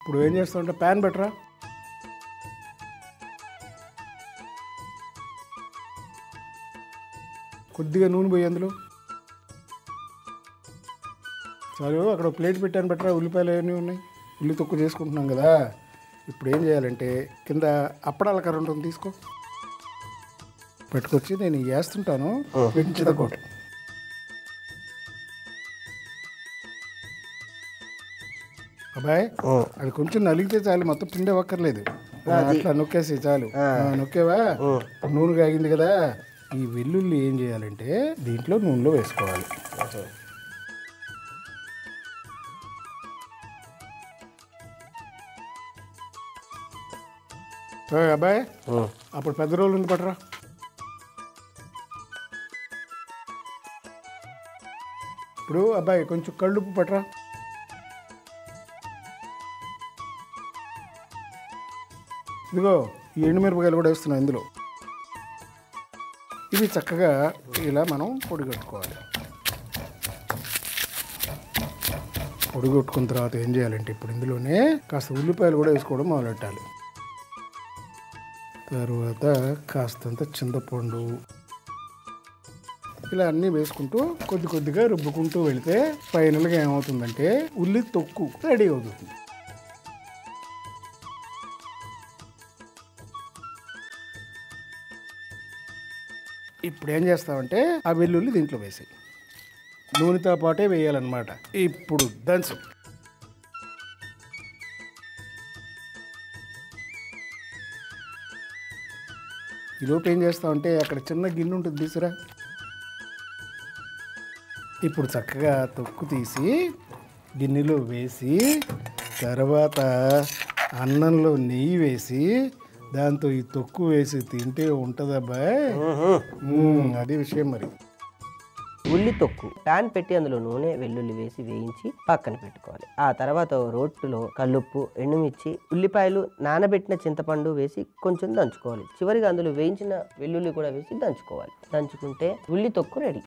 ఇప్పుడు ఏం చేస్తామంటే ప్యాన్ పెట్టరా కొద్దిగా నూనె పోయి అందులో చాలు అక్కడ ఒక ప్లేట్ పెట్టాను పెట్టరా ఉల్లిపాయలు అవన్నీ ఉన్నాయి ఉల్లి తొక్కు చేసుకుంటున్నాం కదా ఇప్పుడు ఏం చేయాలంటే కింద అప్పడాల కర్ర ఉంటుంది తీసుకో పెట్టుకొచ్చి నేను ఇవి వేస్తుంటాను వీటిని చితకొట్టు అబ్బాయి అది కొంచెం నలిగితే చాలు మొత్తం పిండి అవ్వక్కర్లేదు ఆ, అట్లా నొక్కేసి చాలు ఆ, నొక్కేవా నూనె కాగింది కదా ఈ వెల్లుల్లి ఏం చేయాలంటే దీంట్లో నూనెలో వేసుకోవాలి ఓ, అబ్బాయి అప్పుడు పెద్ద రోజులు ఉంది పట్టరా ఇప్పుడు అబ్బాయి కొంచెం కళ్ళుప్పు పట్టరా ఇదిగో ఈ ఎండుమిరపకాయలు కూడా వేస్తున్నాం ఇందులో ఇవి చక్కగా ఇలా మనం పొడి కట్టుకోవాలి పొడి కొట్టుకున్న తర్వాత ఏం చేయాలంటే ఇప్పుడు ఇందులోనే కాస్త ఉల్లిపాయలు కూడా వేసుకోవడం మొదలెట్టాలి తర్వాత కాస్తంత చింతపండు ఇలా అన్నీ వేసుకుంటూ కొద్ది కొద్దిగా రుబ్బుకుంటూ వెళితే ఫైనల్గా ఏమవుతుందంటే ఉల్లి తొక్కు రెడీ అవుతుంది ఇప్పుడు ఏం చేస్తామంటే ఆ వెల్లుల్లి దీంట్లో వేసి నూనెతో పాటే వేయాలన్నమాట ఇప్పుడు దంచు ఈలోపు ఏం చేస్తామంటే అక్కడ చిన్న గిన్నె ఉంటుంది తీసురా ఇప్పుడు చక్కగా తొక్కు తీసి గిన్నెలో వేసి తర్వాత అన్నంలో నెయ్యి వేసి దాంతో ఈ తొక్కు వేసి తింటే ఉంటుందబ్బాయ్ మ్మ్, అది విషయం మరి ఉల్లి తొక్కు ప్యాన్ పెట్టి అందులో నూనె వెల్లుల్లి వేసి వేయించి పక్కన పెట్టుకోవాలి ఆ తర్వాత ఓ రోట్టులో కల్లుప్పు ఎండుమిర్చి ఉల్లిపాయలు నానబెట్టిన చింతపండు వేసి కొంచెం దంచుకోవాలి చివరిగా అందులో వేయించిన వెల్లుల్లి కూడా వేసి దంచుకోవాలి దంచుకుంటే ఉల్లి తొక్కు రెడీ